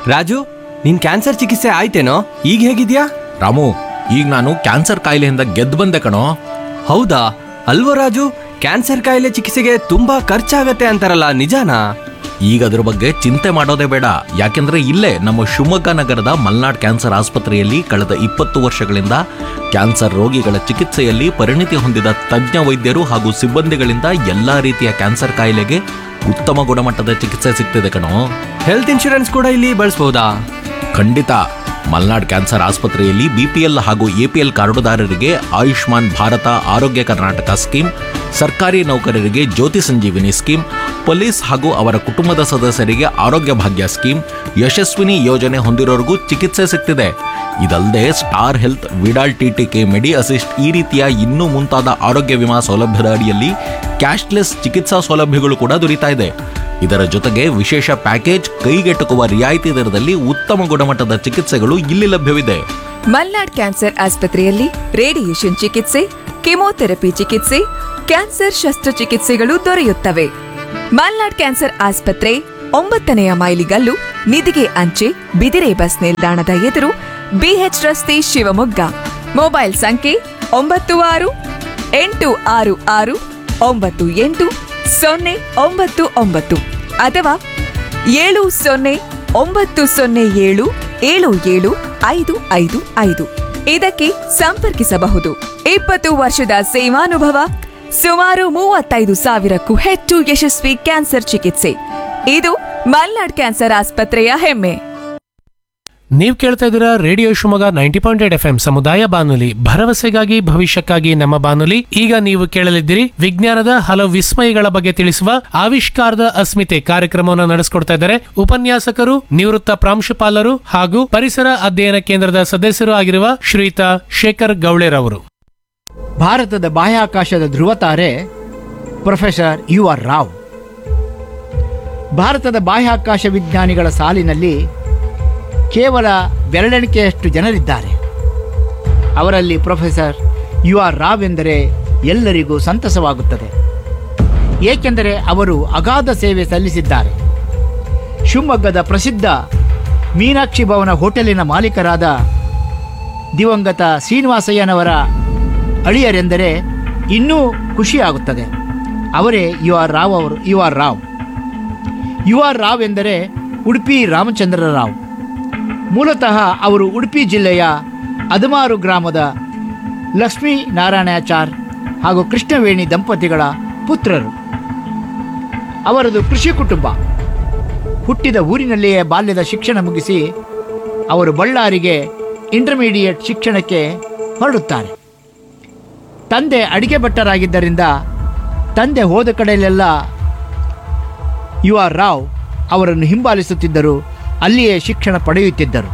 ರಾಜು ನಿನ್ ಕ್ಯಾನ್ಸರ್ ಚಿಕಿತ್ಸೆ ಆಯ್ತೇನೋ ಈಗ ಹೇಗಿದ್ಯಾ ರಾಮು ಈಗ ನಾನು ಕ್ಯಾನ್ಸರ್ ಕಾಯಿಲೆಯಿಂದ ಗೆದ್ದು ಬಂದೆ ಕಣೋ ಹೌದಾ ಅಲ್ವೋ ರಾಜು ಕ್ಯಾನ್ಸರ್ ಕಾಯಿಲೆ ಚಿಕಿತ್ಸೆಗೆ ತುಂಬಾ ಖರ್ಚಾಗತ್ತೆ ಅಂತಾರಲ್ಲ ನಿಜಾನಾ ಈಗ ಅದ್ರ ಬಗ್ಗೆ ಚಿಂತೆ ಮಾಡೋದೇ ಬೇಡ ಯಾಕೆಂದ್ರೆ ಇಲ್ಲೇ ನಮ್ಮ ಶಿವಮೊಗ್ಗ ನಗರದ ಮಲ್ನಾಡ್ ಕ್ಯಾನ್ಸರ್ ಆಸ್ಪತ್ರೆಯಲ್ಲಿ ಕಳೆದ ಇಪ್ಪತ್ತು ವರ್ಷಗಳಿಂದ ಕ್ಯಾನ್ಸರ್ ರೋಗಿಗಳ ಚಿಕಿತ್ಸೆಯಲ್ಲಿ ಪರಿಣಿತಿ ಹೊಂದಿದ ತಜ್ಞ ವೈದ್ಯರು ಹಾಗೂ ಸಿಬ್ಬಂದಿಗಳಿಂದ ಎಲ್ಲಾ ರೀತಿಯ ಕ್ಯಾನ್ಸರ್ ಕಾಯಿಲೆಗೆ ಉತ್ತಮ ಗುಣಮಟ್ಟದ ಚಿಕಿತ್ಸೆ ಸಿಗ್ತಿದೆ ಕಣೋ ಹೆಲ್ತ್ ಇನ್ಶೂರೆನ್ಸ್ ಕೂಡ ಇಲ್ಲಿ ಬಳಸ್ಬೋದಾ ಖಂಡಿತ ಮಲ್ನಾಡ್ ಕ್ಯಾನ್ಸರ್ ಆಸ್ಪತ್ರೆಯಲ್ಲಿ ಬಿಪಿಎಲ್ ಹಾಗೂ ಎಪಿಎಲ್ ಕಾರ್ಡುದಾರರಿಗೆ ಆಯುಷ್ಮಾನ್ ಭಾರತ ಆರೋಗ್ಯ ಕರ್ನಾಟಕ ಸ್ಕೀಮ್ ಸರ್ಕಾರಿ ನೌಕರರಿಗೆ ಜ್ಯೋತಿ ಸಂಜೀವಿನಿ ಸ್ಕೀಮ್ ಪೊಲೀಸ್ ಹಾಗೂ ಅವರ ಕುಟುಂಬದ ಸದಸ್ಯರಿಗೆ ಆರೋಗ್ಯ ಭಾಗ್ಯ ಸ್ಕೀಮ್ ಯಶಸ್ವಿನಿ ಯೋಜನೆ ಹೊಂದಿರೋರಿಗೂ ಚಿಕಿತ್ಸೆ ಸಿಗ್ತಿದೆ ಇದಲ್ಲದೆ star health Vidal T T K medi assist ಈ ರೀತಿಯ ಇನ್ನೂ ಮುಂತಾದ ಆರೋಗ್ಯ ವಿಮಾ ಸೌಲಭ್ಯದ ಅಡಿಯಲ್ಲಿ ಕ್ಯಾಶ್ಲೆಸ್ ಚಿಕಿತ್ಸಾ ಸೌಲಭ್ಯಗಳು ಕೂಡ ದೊರೀತಾ ಇದೆ ಇದರ ಜೊತೆಗೆ ವಿಶೇಷ ಪ್ಯಾಕೇಜ್ ಕೈಗೆಟುಕುವ ರಿಯಾಯಿತಿ ದರದಲ್ಲಿ ಉತ್ತಮ ಗುಣಮಟ್ಟದ ಚಿಕಿತ್ಸೆಗಳು ಇಲ್ಲಿ ಲಭ್ಯವಿದೆ ಮಲ್ನಾಡ್ ಕ್ಯಾನ್ಸರ್ ಆಸ್ಪತ್ರೆಯಲ್ಲಿ ರೇಡಿಯೇಷನ್ ಚಿಕಿತ್ಸೆ ಕೆಮೊಥೆರಪಿ ಚಿಕಿತ್ಸೆ ಕ್ಯಾನ್ಸರ್ ಶಸ್ತ್ರಚಿಕಿತ್ಸೆಗಳು ದೊರೆಯುತ್ತವೆ ಮಲ್ನಾಡ್ ಕ್ಯಾನ್ಸರ್ ಆಸ್ಪತ್ರೆ ಒಂಬತ್ತನೆಯ ಮೈಲಿಗಲ್ಲು ನಿಧಿಗೆ ಅಂಚೆ ಬಿದಿರೆ ಬಸ್ ನಿಲ್ದಾಣದ ಎದುರು ಬಿಎಚ್ ರಸ್ತೆ ಶಿವಮೊಗ್ಗ ಮೊಬೈಲ್ ಸಂಖ್ಯೆ ಒಂಬತ್ತು ಆರು ಎಂಟು ಆರು ಆರು ಒಂಬತ್ತು ಎಂಟು ಸೊನ್ನೆ ಒಂಬತ್ತು ಒಂಬತ್ತು ಅಥವಾ ಏಳು ಸೊನ್ನೆ ಒಂಬತ್ತು ಸೊನ್ನೆ ಏಳು ಏಳು ಏಳು ಐದು ಐದು ಐದು ಇದಕ್ಕೆ ಸಂಪರ್ಕಿಸಬಹುದು ಇಪ್ಪತ್ತು ವರ್ಷದ ಸೇವಾನುಭವ ಸುಮಾರು ಮೂವತ್ತೈದು ಸಾವಿರಕ್ಕೂ ಹೆಚ್ಚು ಯಶಸ್ವಿ ಕ್ಯಾನ್ಸರ್ ಚಿಕಿತ್ಸೆ ಇದು ಮಲ್ನಾಡ್ ಕ್ಯಾನ್ಸರ್ ಆಸ್ಪತ್ರೆಯ ಹೆಮ್ಮೆ ನೀವು ಕೇಳ್ತಾ ಇದ್ದೀರಾ radio Shivamogga ninety point eight F M ಸಮುದಾಯ ಬಾನುಲಿ ಭರವಸೆಗಾಗಿ ಭವಿಷ್ಯಕ್ಕಾಗಿ ನಮ್ಮ ಬಾನುಲಿ ಈಗ ನೀವು ಕೇಳಲಿದ್ದೀರಿ ವಿಜ್ಞಾನದ ಹಲವು ವಿಸ್ಮಯಗಳ ಬಗ್ಗೆ ತಿಳಿಸುವ ಆವಿಷ್ಕಾರದ ಅಸ್ಮಿತೆ ಕಾರ್ಯಕ್ರಮವನ್ನು ನಡೆಸಿಕೊಡ್ತಾ ಇದ್ದಾರೆ ಉಪನ್ಯಾಸಕರು ನಿವೃತ್ತ ಪ್ರಾಂಶುಪಾಲರು ಹಾಗೂ ಪರಿಸರ ಅಧ್ಯಯನ ಕೇಂದ್ರದ ಸದಸ್ಯರು ಆಗಿರುವ ಶ್ರೀಯುತ ಶೇಖರ್ ಗೌಳೆರವರು ಭಾರತದ ಬಾಹ್ಯಾಕಾಶದ ಧ್ರುವತಾರೆ ಪ್ರೊಫೆಸರ್ ಯು ಆರ್ ರಾವ್ ಭಾರತದ ಬಾಹ್ಯಾಕಾಶ ವಿಜ್ಞಾನಿಗಳ ಸಾಲಿನಲ್ಲಿ ಕೇವಲ ಬೆರಳೆಣಿಕೆಯಷ್ಟು ಜನರಿದ್ದಾರೆ ಅವರಲ್ಲಿ ಪ್ರೊಫೆಸರ್ ಯು ಆರ್ ರಾವ್ ಎಂದರೆ ಎಲ್ಲರಿಗೂ ಸಂತಸವಾಗುತ್ತದೆ ಏಕೆಂದರೆ ಅವರು ಅಗಾಧ ಸೇವೆ ಸಲ್ಲಿಸಿದ್ದಾರೆ ಶಿವಮೊಗ್ಗದ ಪ್ರಸಿದ್ಧ ಮೀನಾಕ್ಷಿ ಭವನ ಹೋಟೆಲಿನ ಮಾಲೀಕರಾದ ದಿವಂಗತ ಶ್ರೀನಿವಾಸಯ್ಯನವರ ಅಳಿಯರೆಂದರೆ ಇನ್ನೂ ಖುಷಿಯಾಗುತ್ತದೆ ಅವರೇ ಯು ಆರ್ ರಾವ್ ಅವರು U R Rao U R Rao ಎಂದರೆ ಉಡುಪಿ ರಾಮಚಂದ್ರ ರಾವ್ ಮೂಲತಃ ಅವರು ಉಡುಪಿ ಜಿಲ್ಲೆಯ ಅದಮಾರು ಗ್ರಾಮದ ಲಕ್ಷ್ಮೀ ನಾರಾಯಣಾಚಾರ್ ಹಾಗೂ ಕೃಷ್ಣವೇಣಿ ದಂಪತಿಗಳ ಪುತ್ರರು ಅವರದು ಕೃಷಿ ಕುಟುಂಬ ಹುಟ್ಟಿದ ಊರಿನಲ್ಲಿಯೇ ಬಾಲ್ಯದ ಶಿಕ್ಷಣ ಮುಗಿಸಿ ಅವರು ಬಳ್ಳಾರಿಗೆ ಇಂಟರ್ಮೀಡಿಯೇಟ್ ಶಿಕ್ಷಣಕ್ಕೆ ಹೊರಡುತ್ತಾರೆ ತಂದೆ ಅಡಿಗೆ ಭಟ್ಟರಾಗಿದ್ದರಿಂದ ತಂದೆ ಹೋದ ಕಡೆಯಲ್ಲೆಲ್ಲ ಯು ಆರ್ ರಾವ್ ಅವರನ್ನು ಹಿಂಬಾಲಿಸುತ್ತಿದ್ದರು ಅಲ್ಲಿಯೇ ಶಿಕ್ಷಣ ಪಡೆಯುತ್ತಿದ್ದರು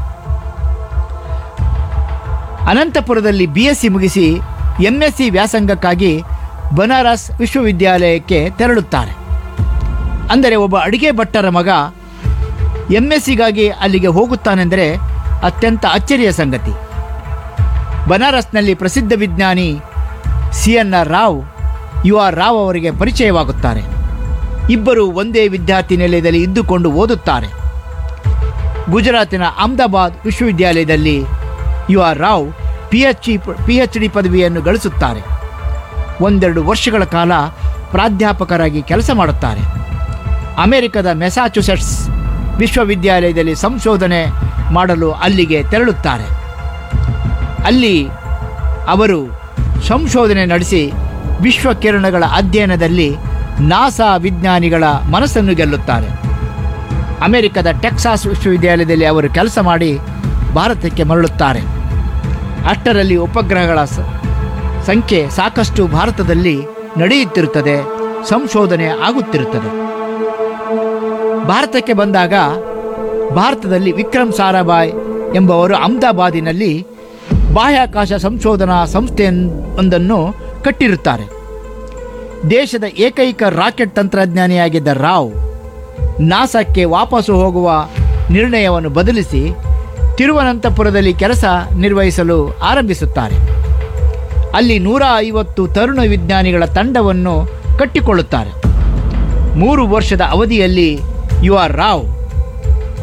ಅನಂತಪುರದಲ್ಲಿ ಬಿ ಎಸ್ ಸಿ ಮುಗಿಸಿ ಎಂ ಎಸ್ ಸಿ ವ್ಯಾಸಂಗಕ್ಕಾಗಿ ಬನಾರಸ್ ವಿಶ್ವವಿದ್ಯಾಲಯಕ್ಕೆ ತೆರಳುತ್ತಾರೆ ಅಂದರೆ ಒಬ್ಬ ಅಡಿಗೆ ಭಟ್ಟರ ಮಗ ಎಂ ಎಸ್ ಸಿಗಾಗಿ ಅಲ್ಲಿಗೆ ಹೋಗುತ್ತಾನೆಂದರೆ ಅತ್ಯಂತ ಅಚ್ಚರಿಯ ಸಂಗತಿ ಬನಾರಸ್ನಲ್ಲಿ ಪ್ರಸಿದ್ಧ ವಿಜ್ಞಾನಿ C N R Rao U R Rao ಅವರಿಗೆ ಪರಿಚಯವಾಗುತ್ತಾರೆ ಇಬ್ಬರು ಒಂದೇ ವಿದ್ಯಾರ್ಥಿ ನಿಲಯದಲ್ಲಿ ಇದ್ದುಕೊಂಡು ಓದುತ್ತಾರೆ ಗುಜರಾತಿನ ಅಹಮದಾಬಾದ್ ವಿಶ್ವವಿದ್ಯಾಲಯದಲ್ಲಿ U R Rao P H P H D ಪದವಿಯನ್ನು ಗಳಿಸುತ್ತಾರೆ ಒಂದೆರಡು ವರ್ಷಗಳ ಕಾಲ ಪ್ರಾಧ್ಯಾಪಕರಾಗಿ ಕೆಲಸ ಮಾಡುತ್ತಾರೆ ಅಮೆರಿಕದ ಮೆಸಾಚುಸೆಟ್ಸ್ ವಿಶ್ವವಿದ್ಯಾಲಯದಲ್ಲಿ ಸಂಶೋಧನೆ ಮಾಡಲು ಅಲ್ಲಿಗೆ ತೆರಳುತ್ತಾರೆ ಅಲ್ಲಿ ಅವರು ಸಂಶೋಧನೆ ನಡೆಸಿ ವಿಶ್ವಕಿರಣಗಳ ಅಧ್ಯಯನದಲ್ಲಿ ನಾಸಾ ವಿಜ್ಞಾನಿಗಳ ಮನಸ್ಸನ್ನು ಗೆಲ್ಲುತ್ತಾರೆ ಅಮೆರಿಕದ ಟೆಕ್ಸಾಸ್ ವಿಶ್ವವಿದ್ಯಾಲಯದಲ್ಲಿ ಅವರು ಕೆಲಸ ಮಾಡಿ ಭಾರತಕ್ಕೆ ಮರಳುತ್ತಾರೆ ಅಷ್ಟರಲ್ಲಿ ಉಪಗ್ರಹಗಳ ಸ- ಸಂಖ್ಯೆ ಸಾಕಷ್ಟು ಭಾರತದಲ್ಲಿ ನಡೆಯುತ್ತಿರುತ್ತದೆ ಸಂಶೋಧನೆ ಆಗುತ್ತಿರುತ್ತದೆ ಭಾರತಕ್ಕೆ ಬಂದಾಗ ಭಾರತದಲ್ಲಿ ವಿಕ್ರಮ್ ಸಾರಾಭಾಯ್ ಎಂಬವರು ಅಹಮದಾಬಾದಿನಲ್ಲಿ ಬಾಹ್ಯಾಕಾಶ ಸಂಶೋಧನಾ ಸಂಸ್ಥೆಯೊಂದನ್ನು ಕಟ್ಟಿರುತ್ತಾರೆ ದೇಶದ ಏಕೈಕ ರಾಕೆಟ್ ತಂತ್ರಜ್ಞಾನಿಯಾಗಿದ್ದ ರಾವ್ ನಾಸಾಕ್ಕೆ ವಾಪಸ್ಸು ಹೋಗುವ ನಿರ್ಣಯವನ್ನು ಬದಲಿಸಿ ತಿರುವನಂತಪುರದಲ್ಲಿ ಕೆಲಸ ನಿರ್ವಹಿಸಲು ಆರಂಭಿಸುತ್ತಾರೆ ಅಲ್ಲಿ ನೂರ ಐವತ್ತು ತರುಣ ವಿಜ್ಞಾನಿಗಳ ತಂಡವನ್ನು ಕಟ್ಟಿಕೊಳ್ಳುತ್ತಾರೆ ಮೂರು ವರ್ಷದ ಅವಧಿಯಲ್ಲಿ ಯು ಆರ್ ರಾವ್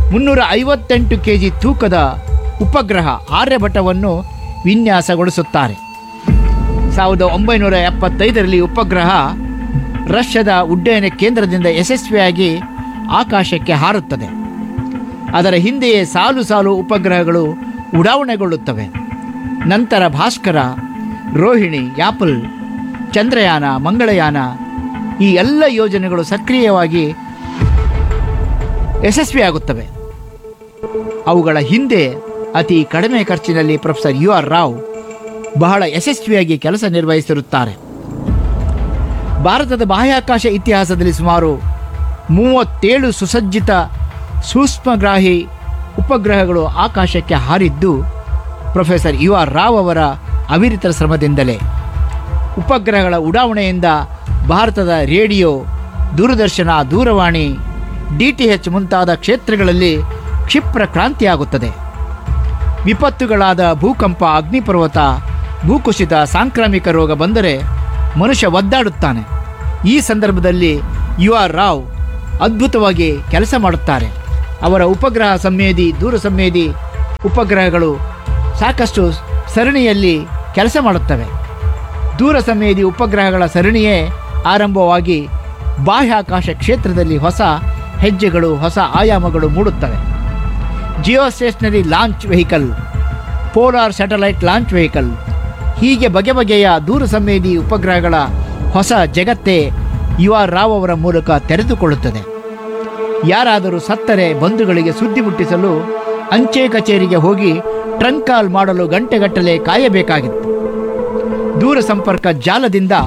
ಮುನ್ನೂರ ಐವತ್ತೆಂಟು ಕೆ ಜಿ ತೂಕದ ಉಪಗ್ರಹ ಆರ್ಯಭಟವನ್ನು ವಿನ್ಯಾಸಗೊಳಿಸುತ್ತಾರೆ ಸಾವಿರದ ಒಂಬೈನೂರ ಎಪ್ಪತ್ತೈದರಲ್ಲಿ ಉಪಗ್ರಹ ರಷ್ಯಾದ ಉಡ್ಡಯನ ಕೇಂದ್ರದಿಂದ ಯಶಸ್ವಿಯಾಗಿ ಆಕಾಶಕ್ಕೆ ಹಾರುತ್ತದೆ ಅದರ ಹಿಂದೆಯೇ ಸಾಲು ಸಾಲು ಉಪಗ್ರಹಗಳು ಉಡಾವಣೆಗೊಳ್ಳುತ್ತವೆ ನಂತರ ಭಾಸ್ಕರ ರೋಹಿಣಿ ಯಾಪಲ್ ಚಂದ್ರಯಾನ ಮಂಗಳಯಾನ ಈ ಎಲ್ಲ ಯೋಜನೆಗಳು ಸಕ್ರಿಯವಾಗಿ ಯಶಸ್ವಿಯಾಗುತ್ತವೆ ಅವುಗಳ ಹಿಂದೆ ಅತಿ ಕಡಿಮೆ ಖರ್ಚಿನಲ್ಲಿ ಪ್ರೊಫೆಸರ್ ಯು ಆರ್ ರಾವ್ ಬಹಳ ಯಶಸ್ವಿಯಾಗಿ ಕೆಲಸ ನಿರ್ವಹಿಸಿರುತ್ತಾರೆ ಭಾರತದ ಬಾಹ್ಯಾಕಾಶ ಇತಿಹಾಸದಲ್ಲಿ ಸುಮಾರು ಮೂವತ್ತೇಳು ಸುಸಜ್ಜಿತ ಸೂಕ್ಷ್ಮಗ್ರಾಹಿ ಉಪಗ್ರಹಗಳು ಆಕಾಶಕ್ಕೆ ಹಾರಿದ್ದು ಪ್ರೊಫೆಸರ್ ಯು ಆರ್ ರಾವ್ ಅವರ ಅವಿರತ ಶ್ರಮದಿಂದಲೇ ಉಪಗ್ರಹಗಳ ಉಡಾವಣೆಯಿಂದ ಭಾರತದ ರೇಡಿಯೋ ದೂರದರ್ಶನ ದೂರವಾಣಿ ಡಿ ಟಿ ಎಚ್ ಮುಂತಾದ ಕ್ಷೇತ್ರಗಳಲ್ಲಿ ಕ್ಷಿಪ್ರ ಕ್ರಾಂತಿಯಾಗುತ್ತದೆ ವಿಪತ್ತುಗಳಾದ ಭೂಕಂಪ ಅಗ್ನಿಪರ್ವತ ಭೂಕುಸಿತ ಸಾಂಕ್ರಾಮಿಕ ರೋಗ ಬಂದರೆ ಮನುಷ್ಯ ಒದ್ದಾಡುತ್ತಾನೆ ಈ ಸಂದರ್ಭದಲ್ಲಿ ಯು ಆರ್ ರಾವ್ ಅದ್ಭುತವಾಗಿ ಕೆಲಸ ಮಾಡುತ್ತಾರೆ ಅವರ ಉಪಗ್ರಹ ಸಂವೇದಿ ದೂರ ಸಂವೇದಿ ಉಪಗ್ರಹಗಳು ಸಾಕಷ್ಟು ಸರಣಿಯಲ್ಲಿ ಕೆಲಸ ಮಾಡುತ್ತವೆ ದೂರ ಸಂವೇದಿ ಉಪಗ್ರಹಗಳ ಸರಣಿಯೇ ಆರಂಭವಾಗಿ ಬಾಹ್ಯಾಕಾಶ ಕ್ಷೇತ್ರದಲ್ಲಿ ಹೊಸ ಹೆಜ್ಜೆಗಳು ಹೊಸ ಆಯಾಮಗಳು ಮೂಡುತ್ತವೆ geostationary launch vehicle polar satellite launch vehicle ಹೀಗೆ ಬಗೆ ಬಗೆಯ ದೂರ ಸಂವೇದಿ ಉಪಗ್ರಹಗಳ ಹೊಸ ಜಗತ್ತೇ ಯು ಆರ್ ರಾವ್ ಅವರ ಮೂಲಕ ತೆರೆದುಕೊಳ್ಳುತ್ತದೆ ಯಾರಾದರೂ ಸತ್ತರೆ ಬಂಧುಗಳಿಗೆ ಸುದ್ದಿ ಮುಟ್ಟಿಸಲು ಅಂಚೆ ಕಚೇರಿಗೆ ಹೋಗಿ ಟ್ರಂಕ್ ಕಾಲ್ ಮಾಡಲು ಗಂಟೆಗಟ್ಟಲೆ ಕಾಯಬೇಕಾಗಿತ್ತು ದೂರ ಸಂಪರ್ಕ ಜಾಲದಿಂದ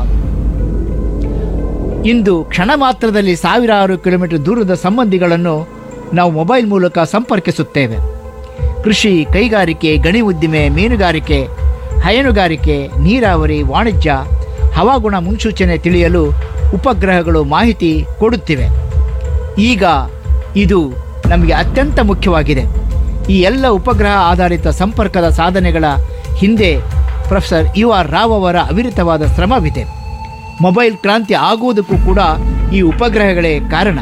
ಇಂದು ಕ್ಷಣ ಮಾತ್ರದಲ್ಲಿ ಸಾವಿರಾರು ಕಿಲೋಮೀಟರ್ ದೂರದ ಸಂಬಂಧಿಗಳನ್ನು ನಾವು ಮೊಬೈಲ್ ಮೂಲಕ ಸಂಪರ್ಕಿಸುತ್ತೇವೆ ಕೃಷಿ ಕೈಗಾರಿಕೆ ಗಣಿ ಉದ್ದಿಮೆ ಮೀನುಗಾರಿಕೆ ಹೈನುಗಾರಿಕೆ ನೀರಾವರಿ ವಾಣಿಜ್ಯ ಹವಾಗುಣ ಮುನ್ಸೂಚನೆ ತಿಳಿಯಲು ಉಪಗ್ರಹಗಳು ಮಾಹಿತಿ ಕೊಡುತ್ತಿವೆ ಈಗ ಇದು ನಮಗೆ ಅತ್ಯಂತ ಮುಖ್ಯವಾಗಿದೆ ಈ ಎಲ್ಲ ಉಪಗ್ರಹ ಆಧಾರಿತ ಸಂಪರ್ಕದ ಸಾಧನೆಗಳ ಹಿಂದೆ ಪ್ರೊಫೆಸರ್ ಯು ಆರ್ ರಾವ್ ಅವರ ಅವಿರತವಾದ ಶ್ರಮವಿದೆ ಮೊಬೈಲ್ ಕ್ರಾಂತಿ ಆಗುವುದಕ್ಕೂ ಕೂಡ ಈ ಉಪಗ್ರಹಗಳೇ ಕಾರಣ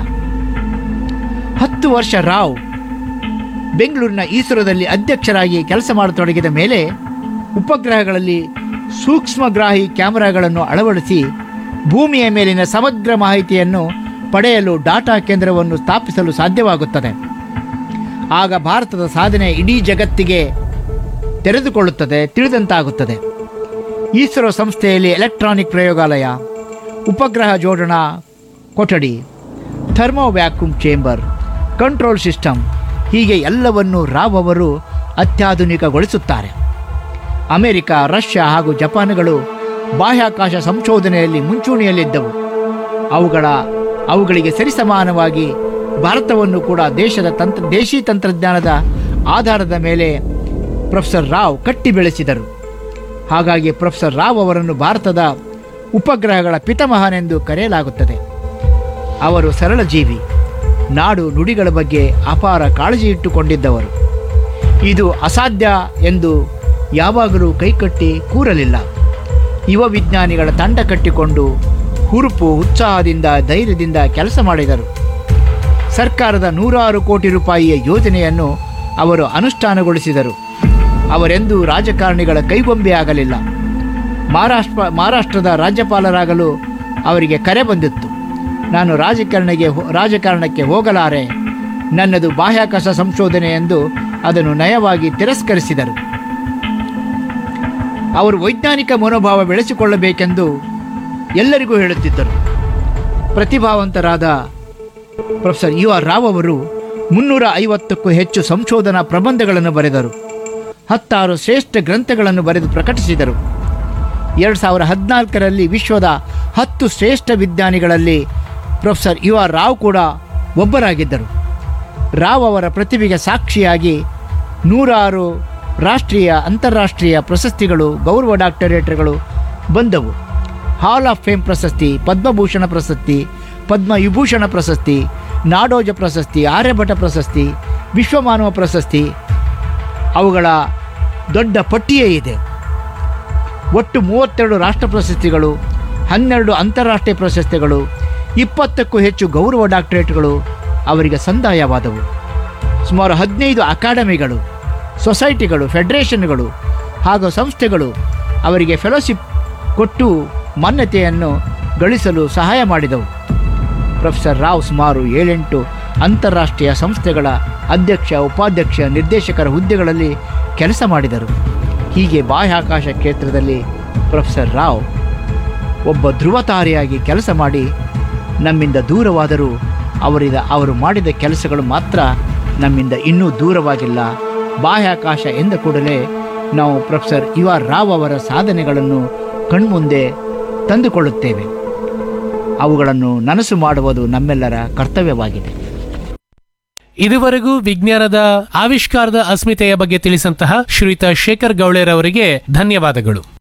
ಹತ್ತು ವರ್ಷ ರಾವ್ ಬೆಂಗಳೂರಿನ ಇಸ್ರೋದಲ್ಲಿ ಅಧ್ಯಕ್ಷರಾಗಿ ಕೆಲಸ ಮಾಡತೊಡಗಿದ ಮೇಲೆ ಉಪಗ್ರಹಗಳಲ್ಲಿ ಸೂಕ್ಷ್ಮಗ್ರಾಹಿ ಕ್ಯಾಮೆರಾಗಳನ್ನು ಅಳವಡಿಸಿ ಭೂಮಿಯ ಮೇಲಿನ ಸಮಗ್ರ ಮಾಹಿತಿಯನ್ನು ಪಡೆಯಲು ಡಾಟಾ ಕೇಂದ್ರವನ್ನು ಸ್ಥಾಪಿಸಲು ಸಾಧ್ಯವಾಗುತ್ತದೆ ಆಗ ಭಾರತದ ಸಾಧನೆ ಇಡೀ ಜಗತ್ತಿಗೆ ತೆರೆದುಕೊಳ್ಳುತ್ತದೆ ತಿಳಿದಂತಾಗುತ್ತದೆ ಇಸ್ರೋ ಸಂಸ್ಥೆಯಲ್ಲಿ ಎಲೆಕ್ಟ್ರಾನಿಕ್ ಪ್ರಯೋಗಾಲಯ ಉಪಗ್ರಹ ಜೋಡಣಾ ಕೊಠಡಿ thermo vacuum chamber control system ಹೀಗೆ ಎಲ್ಲವನ್ನು ರಾವ್ ಅವರು ಅತ್ಯಾಧುನಿಕಗೊಳಿಸುತ್ತಾರೆ ಅಮೆರಿಕ ರಷ್ಯಾ ಹಾಗೂ ಜಪಾನ್ಗಳು ಬಾಹ್ಯಾಕಾಶ ಸಂಶೋಧನೆಯಲ್ಲಿ ಮುಂಚೂಣಿಯಲ್ಲಿದ್ದವು ಅವುಗಳ ಅವುಗಳಿಗೆ ಸರಿಸಮಾನವಾಗಿ ಭಾರತವನ್ನು ಕೂಡ ದೇಶದ ತಂತ್ರ ದೇಶಿ ತಂತ್ರಜ್ಞಾನದ ಆಧಾರದ ಮೇಲೆ ಪ್ರೊಫೆಸರ್ ರಾವ್ ಕಟ್ಟಿ ಬೆಳೆಸಿದರು ಹಾಗಾಗಿ ಪ್ರೊಫೆಸರ್ ರಾವ್ ಅವರನ್ನು ಭಾರತದ ಉಪಗ್ರಹಗಳ ಪಿತಾಮಹನೆಂದು ಕರೆಯಲಾಗುತ್ತದೆ ಅವರು ಸರಳ ಜೀವಿ ನಾಡು ನುಡಿಗಳ ಬಗ್ಗೆ ಅಪಾರ ಕಾಳಜಿ ಇಟ್ಟುಕೊಂಡಿದ್ದವರು ಇದು ಅಸಾಧ್ಯ ಎಂದು ಯಾವಾಗಲೂ ಕೈಕಟ್ಟಿ ಕೂರಲಿಲ್ಲ ಯುವ ವಿಜ್ಞಾನಿಗಳ ತಂಡ ಕಟ್ಟಿಕೊಂಡು ಹುರುಪು ಉತ್ಸಾಹದಿಂದ ಧೈರ್ಯದಿಂದ ಕೆಲಸ ಮಾಡಿದರು ಸರ್ಕಾರದ ನೂರಾರು ಕೋಟಿ ರೂಪಾಯಿಯ ಯೋಜನೆಯನ್ನು ಅವರು ಅನುಷ್ಠಾನಗೊಳಿಸಿದರು ಅವರೆಂದೂ ರಾಜಕಾರಣಿಗಳ ಕೈಗೊಂಬೆ ಆಗಲಿಲ್ಲ ಮಹಾರಾಷ್ಟ್ರ ಮಹಾರಾಷ್ಟ್ರದ ರಾಜ್ಯಪಾಲರಾಗಲು ಅವರಿಗೆ ಕರೆ ಬಂದಿತ್ತು ನಾನು ರಾಜಕಾರಣಿಗೆ ಹೋ- ರಾಜಕಾರಣಕ್ಕೆ ಹೋಗಲಾರೆ ನನ್ನದು ಬಾಹ್ಯಾಕಾಶ ಸಂಶೋಧನೆ ಎಂದು ಅದನ್ನು ನಯವಾಗಿ ತಿರಸ್ಕರಿಸಿದರು ಅವರು ವೈಜ್ಞಾನಿಕ ಮನೋಭಾವ ಬೆಳೆಸಿಕೊಳ್ಳಬೇಕೆಂದು ಎಲ್ಲರಿಗೂ ಹೇಳುತ್ತಿದ್ದರು ಪ್ರತಿಭಾವಂತರಾದ ಪ್ರೊಫೆಸರ್ ಯು ಆರ್ ರಾವ್ ಅವರು ಮುನ್ನೂರ ಐವತ್ತಕ್ಕೂ ಹೆಚ್ಚು ಸಂಶೋಧನಾ ಪ್ರಬಂಧಗಳನ್ನು ಬರೆದರು ಹತ್ತಾರು ಶ್ರೇಷ್ಠ ಗ್ರಂಥಗಳನ್ನು ಬರೆದು ಪ್ರಕಟಿಸಿದರು ಎರಡು ಸಾವಿರ ಹದಿನಾಲ್ಕರಲ್ಲಿ ವಿಶ್ವದ ಹತ್ತು ಶ್ರೇಷ್ಠ ವಿಜ್ಞಾನಿಗಳಲ್ಲಿ ಪ್ರೊಫೆಸರ್ ಯು ಆರ್ ರಾವ್ ಕೂಡ ಒಬ್ಬರಾಗಿದ್ದರು ರಾವ್ ಅವರ ಪ್ರತಿಭೆಗೆ ಸಾಕ್ಷಿಯಾಗಿ ನೂರಾರು ರಾಷ್ಟ್ರೀಯ ಅಂತಾರಾಷ್ಟ್ರೀಯ ಪ್ರಶಸ್ತಿಗಳು ಗೌರವ ಡಾಕ್ಟರೇಟ್ಗಳು ಬಂದವು ಹಾಲ್ ಆಫ್ ಫೇಮ್ ಪ್ರಶಸ್ತಿ ಪದ್ಮಭೂಷಣ ಪ್ರಶಸ್ತಿ ಪದ್ಮವಿಭೂಷಣ ಪ್ರಶಸ್ತಿ ನಾಡೋಜ ಪ್ರಶಸ್ತಿ ಆರ್ಯಭಟ ಪ್ರಶಸ್ತಿ ವಿಶ್ವಮಾನವ ಪ್ರಶಸ್ತಿ ಅವುಗಳ ದೊಡ್ಡ ಪಟ್ಟಿಯೇ ಇದೆ ಒಟ್ಟು ಮೂವತ್ತೆರಡು ರಾಷ್ಟ್ರ ಪ್ರಶಸ್ತಿಗಳು ಹನ್ನೆರಡು ಅಂತಾರಾಷ್ಟ್ರೀಯ ಪ್ರಶಸ್ತಿಗಳು ಇಪ್ಪತ್ತಕ್ಕೂ ಹೆಚ್ಚು ಗೌರವ ಡಾಕ್ಟರೇಟ್ಗಳು ಅವರಿಗೆ ಸಂದಾಯವಾದವು ಸುಮಾರು ಹದಿನೈದು ಅಕಾಡೆಮಿಗಳು ಸೊಸೈಟಿಗಳು ಫೆಡರೇಷನ್ಗಳು ಹಾಗೂ ಸಂಸ್ಥೆಗಳು ಅವರಿಗೆ ಫೆಲೋಶಿಪ್ ಕೊಟ್ಟು ಮಾನ್ಯತೆಯನ್ನು ಗಳಿಸಲು ಸಹಾಯ ಮಾಡಿದವು ಪ್ರೊಫೆಸರ್ ರಾವ್ ಸುಮಾರು ಏಳೆಂಟು ಅಂತಾರಾಷ್ಟ್ರೀಯ ಸಂಸ್ಥೆಗಳ ಅಧ್ಯಕ್ಷ ಉಪಾಧ್ಯಕ್ಷ ನಿರ್ದೇಶಕರ ಹುದ್ದೆಗಳಲ್ಲಿ ಕೆಲಸ ಮಾಡಿದರು ಹೀಗೆ ಬಾಹ್ಯಾಕಾಶ ಕ್ಷೇತ್ರದಲ್ಲಿ ಪ್ರೊಫೆಸರ್ ರಾವ್ ಒಬ್ಬ ಧ್ರುವತಾರೆಯಾಗಿ ಕೆಲಸ ಮಾಡಿ ನಮ್ಮಿಂದ ದೂರವಾದರೂ ಅವರಿದ ಅವರು ಮಾಡಿದ ಕೆಲಸಗಳು ಮಾತ್ರ ನಮ್ಮಿಂದ ಇನ್ನೂ ದೂರವಾಗಿಲ್ಲ ಬಾಹ್ಯಾಕಾಶ ಎಂದ ಕೂಡಲೇ ನಾವು ಪ್ರೊಫೆಸರ್ ಯು ಆರ್ ರಾವ್ ಅವರ ಸಾಧನೆಗಳನ್ನು ಕಣ್ಮುಂದೆ ತಂದುಕೊಳ್ಳುತ್ತೇವೆ ಅವುಗಳನ್ನು ನನಸು ಮಾಡುವುದು ನಮ್ಮೆಲ್ಲರ ಕರ್ತವ್ಯವಾಗಿದೆ ಇದುವರೆಗೂ ವಿಜ್ಞಾನದ ಆವಿಷ್ಕಾರದ ಅಸ್ಮಿತೆಯ ಬಗ್ಗೆ ತಿಳಿಸಂತಹ ಶ್ರೀಯುತ ಶೇಖರ್ ಗೌಳೆರವರಿಗೆ ಧನ್ಯವಾದಗಳು